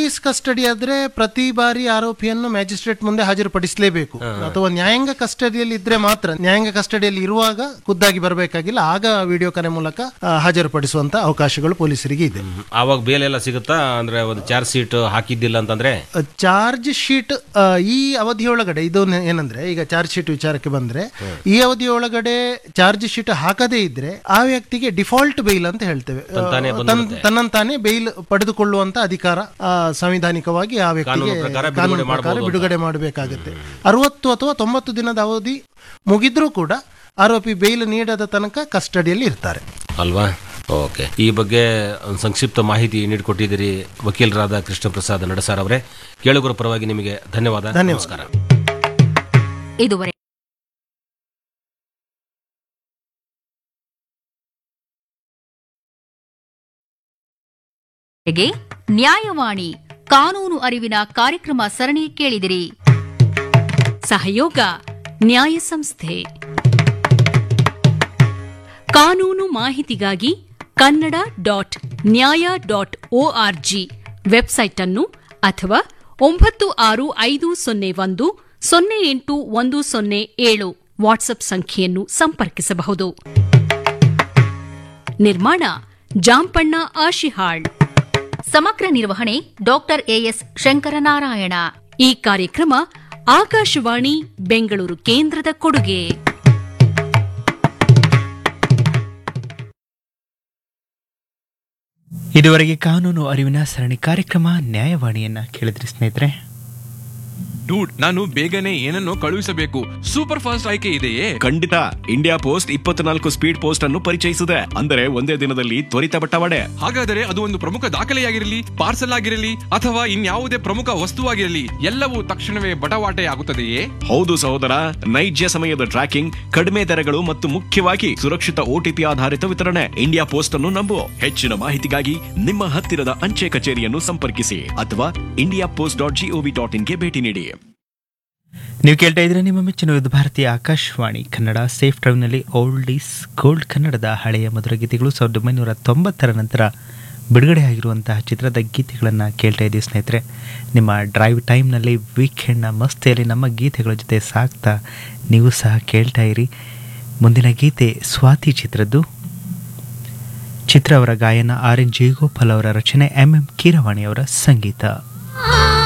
Police custody ಆದ್ರೆ ಪ್ರತಿ ಬಾರಿ ಆರೋಪಿಯನ್ನು ಮ್ಯಾಜಿಸ್ಟ್ರೇಟ್ ಮುಂದೆ ಹಾಜರುಪಡಿಸಲೇಬೇಕು ಅಥವಾ ನ್ಯಾಯಾಂಗ ಕಸ್ಟಡಿಯಲ್ಲಿ ಇದ್ರೆ ಮಾತ್ರ ನ್ಯಾಯಾಂಗ ಕಸ್ಟಡಿಯಲ್ಲಿ ಇರುವಾಗ ಖುದ್ದಾಗಿ ಬರಬೇಕಾಗಿಲ್ಲ ಆಗ ವಿಡಿಯೋ ಕರೆ ಮೂಲಕ ಆ, ಹಾಜರುಪಡಿಸುವಂತ ಅವಕಾಶಗಳು ಪೊಲೀಸರಿಗೆ ಇದೆ ಆವಾಗ ಬೇಲ್ ಎಲ್ಲ ಸಿಗುತ್ತಾ ಅಂದ್ರೆ ಒಂದು ಚಾರ್ಜ್ ಶೀಟ್ ಹಾಕಿದ್ದಿಲ್ಲ ಅಂತಂದ್ರೆ ಚಾರ್ಜ್ ಶೀಟ್ ಆ, ಈ ಅವಧಿಯೊಳಗಡೆ ಇದು ನೆ- ಏನಂದ್ರೆ ಈಗ ಚಾರ್ಜ್ ಶೀಟ್ ವಿಚಾರಕ್ಕೆ ಬಂದ್ರೆ ಈ ಅವಧಿಯೊಳಗಡೆ ಚಾರ್ಜ್ ಶೀಟ್ ಹಾಕದೇ ಇದ್ರೆ ಆ ವ್ಯಕ್ತಿಗೆ ಡಿಫಾಲ್ಟ್ ಬೇಲ್ ಅಂತ ಹೇಳ್ತೇವೆ ಆ, ತಂತಾನೇ ತನ್- ಬಂದ್ಬಿಡುತ್ತೆ. ತನ್ನಂತಾನೇ ಬೇಲ್ ಪಡೆದುಕೊಳ್ಳುವಂತ ಅಧಿಕಾರ ಆ, ಸಂವಿಧಾನಿಕವಾಗಿ ಆ ವ್ಯಕ್ತಿಗೆ ಕಾನೂನು ಪ್ರಕಾರ ಬಿಡುಗಡೆ ಕಾನೂನು ಪ್ರಕಾರ ಮಾಡ್ಬೋದು ಅಂತ. ಬಿಡುಗಡೆ ಮಾಡಬೇಕಾಗುತ್ತೆ ಅರವತ್ತು ಅಥವಾ ತೊಂಬತ್ತು ದಿನದ ಅವಧಿ ಮುಗಿದ್ರೂ ಕೂಡ ಆರೋಪಿ ಬೇಲ್ ನೀಡದ ತನಕ ಕಸ್ಟಡಿಯಲ್ಲಿ ಇರ್ತಾರೆ ಅಲ್ವಾ ಓಕೆ ಈ ಬಗ್ಗೆ ಒಂದು ಸಂಕ್ಷಿಪ್ತ ಮಾಹಿತಿ ನೀಡಿಕೊಟ್ಟಿದ್ದೀರಿ ವಕೀಲರಾದ ಕೃಷ್ಣ ಪ್ರಸಾದ್ ನಡಸಾರ್ ಅವರೇ ಕೇಳುಗರ ಪರವಾಗಿ ನಿಮಗೆ ಧನ್ಯವಾದ ನಮಸ್ಕಾರ ಇದುವರೆ ಗೆ ನ್ಯಾಯವಾಣಿ ಕಾನೂನು ಅರಿವಿನ ಕಾರ್ಯಕ್ರಮ ಸರಣಿ ಕೇಳಿದಿರಿ ಸಹಯೋಗ ನ್ಯಾಯ ಸಂಸ್ಥೆ ಕಾನೂನು ಮಾಹಿತಿಗಾಗಿ Kannada dot Nyaya dot O R G website ಅನ್ನು ಅಥವಾ ಒಂಬತ್ತು ಆರು ಐದು ಸೊನ್ನೆ ಒಂದು ಸೊನ್ನೆ ಎಂಟು ಒಂದು ಸೊನ್ನೆ ಏಳು ವಾಟ್ಸ್ಆಪ್ ಸಂಖ್ಯೆಯನ್ನು ಸಂಪರ್ಕಿಸಬಹುದು ನಿರ್ಮಾಣ ಜಾಂಪಣ್ಣ ಆಶಿಹಾಳ್ ಸಮಗ್ರ ನಿರ್ವಹಣೆ ಡಾಕ್ಟರ್ ಎಎಸ್ ಶಂಕರನಾರಾಯಣ ಈ ಕಾರ್ಯಕ್ರಮ ಆಕಾಶವಾಣಿ ಬೆಂಗಳೂರು ಕೇಂದ್ರದ ಕೊಡುಗೆ ಇದುವರೆಗೆ ಕಾನೂನು ಅರಿವಿನ ಸರಣಿ ಕಾರ್ಯಕ್ರಮ ನ್ಯಾಯವಾಣಿಯನ್ನ ಕೇಳಿದ್ರಿ ಸ್ನೇಹಿತರೆ ಡೂಡ್ ನಾನು ಬೇಗನೆ ಏನನ್ನೋ ಕಳುಹಿಸಬೇಕು ಸೂಪರ್ ಫಾಸ್ಟ್ ಆಯ್ಕೆ ಇದೆಯೇ ಖಂಡಿತ ಇಂಡಿಯಾ ಪೋಸ್ಟ್ ಇಪ್ಪತ್ನಾಲ್ಕು ಸ್ಪೀಡ್ ಪೋಸ್ಟ್ ಅನ್ನು ಪರಿಚಯಿಸಿದೆ ಅಂದರೆ ಒಂದೇ ದಿನದಲ್ಲಿ ತ್ವರಿತ ಬಟ್ಟವಾಡೆ ಹಾಗಾದರೆ ಅದು ಒಂದು ಪ್ರಮುಖ ದಾಖಲೆಯಾಗಿರಲಿ ಪಾರ್ಸಲ್ ಆಗಿರಲಿ ಅಥವಾ ಇನ್ಯಾವುದೇ ಪ್ರಮುಖ ವಸ್ತುವಾಗಿರಲಿ ಎಲ್ಲವೂ ತಕ್ಷಣವೇ ಬಟವಾಟೆ ಆಗುತ್ತದೆಯೇ ಹೌದು ಸಹೋದರ ನೈಜ ಸಮಯದ ಟ್ರ್ಯಾಕಿಂಗ್ ಕಡಿಮೆ ದರಗಳು ಮತ್ತು ಮುಖ್ಯವಾಗಿ ಸುರಕ್ಷಿತ ಓಟಿಪಿ ಆಧಾರಿತ ವಿತರಣೆ ಇಂಡಿಯಾ ಪೋಸ್ಟ್ ಅನ್ನು ನಂಬು ಹೆಚ್ಚಿನ ಮಾಹಿತಿಗಾಗಿ ನಿಮ್ಮ ಹತ್ತಿರದ ಅಂಚೆ ಕಚೇರಿಯನ್ನು ಸಂಪರ್ಕಿಸಿ ಅಥವಾ India Post dot G O V dot ಇನ್ಗೆ ಭೇಟಿ ನೀಡಿ ನೀವು ಕೇಳ್ತಾ ಇದ್ರೆ ನಿಮ್ಮ ಮೆಚ್ಚಿನ ವಿವಿಧ ಭಾರತೀಯ ಆಕಾಶವಾಣಿ ಕನ್ನಡ ಸೇಫ್ ಡ್ರೈವ್ನಲ್ಲಿ ಓಲ್ಡ್ ಈಸ್ ಗೋಲ್ಡ್ ಕನ್ನಡದ ಹಳೆಯ ಮಧುರ ಗೀತೆಗಳು ಸಾವಿರದ ಒಂಬೈನೂರ ತೊಂಬತ್ತರ ನಂತರ ಬಿಡುಗಡೆಯಾಗಿರುವಂತಹ ಚಿತ್ರದ ಗೀತೆಗಳನ್ನು ಕೇಳ್ತಾ ಇದ್ದೀವಿ ಸ್ನೇಹಿತರೆ ನಿಮ್ಮ ಡ್ರೈವ್ ಟೈಮ್ನಲ್ಲಿ ವೀಕೆಂಡ್ನ ಮಸ್ತಿಯಲ್ಲಿ ನಮ್ಮ ಗೀತೆಗಳ ಜೊತೆ ಸಾಕ್ತಾ ನೀವು ಸಹ ಕೇಳ್ತಾ ಇರಿ ಮುಂದಿನ ಗೀತೆ ಸ್ವಾತಿ ಚಿತ್ರದ್ದು ಚಿತ್ರ ಅವರ ಗಾಯನ ಆರ್ ಎನ್ ಜಯಗೋಪಾಲ್ ಅವರ ರಚನೆ ಎಂ ಎಂ ಕೀರವಾಣಿ ಅವರ ಸಂಗೀತ